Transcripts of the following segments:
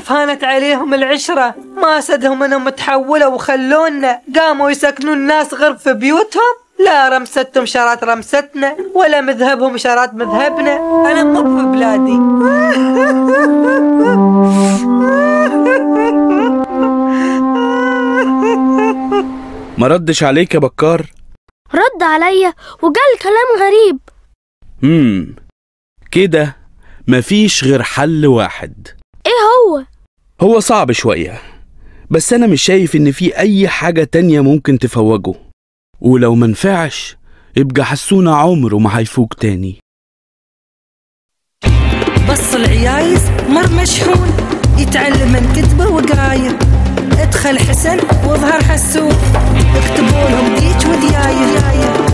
كيف هانت عليهم العشرة ما سدهم انهم تحولوا وخلونا قاموا يسكنون الناس غرف في بيوتهم لا رمستهم شارات رمستنا ولا مذهبهم شارات مذهبنا انا مو في بلادي ما ردش عليك يا بكار رد عليا وقال كلام غريب امم كده مفيش غير حل واحد ايه هو هو صعب شوية بس أنا مش شايف إن في أي حاجة تانية ممكن تفوجه ولو منفعش يبقى حسونا عمره ما هيفوق تاني بص العيايز مر مشحون يتعلم من كتبه وقاية ادخل حسن واظهر حسون اكتبوا لهم ديك ودياية دياية.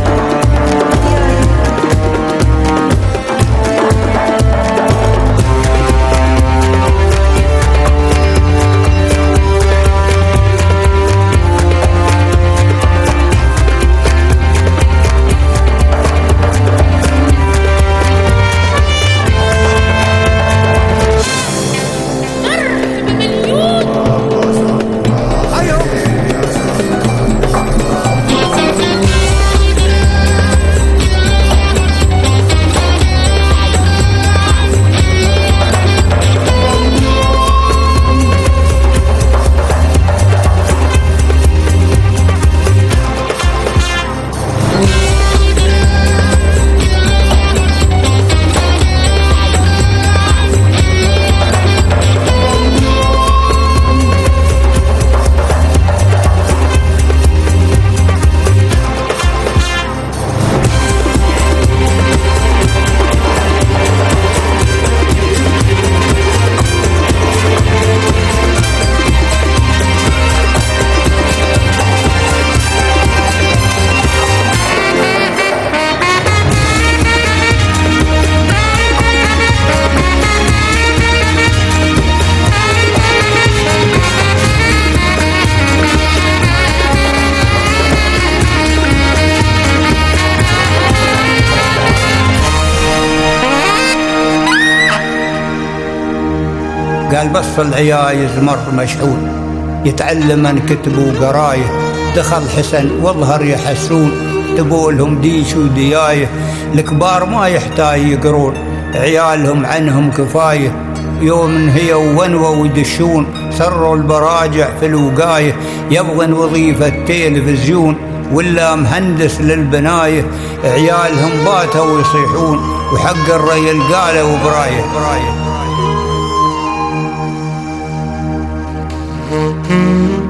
قال بس العيايز مر مشحون يتعلم من كتب وقرايه دخل حسن واظهر يحسون تبوا لهم ديش وديايه الكبار ما يحتاج يقرون عيالهم عنهم كفايه يوم هي ونوى ويدشون سروا البراجع في الوقايه يبغن وظيفه تلفزيون ولا مهندس للبنايه عيالهم باتوا ويصيحون وحق الريل قالوا برايه برايه Thank you.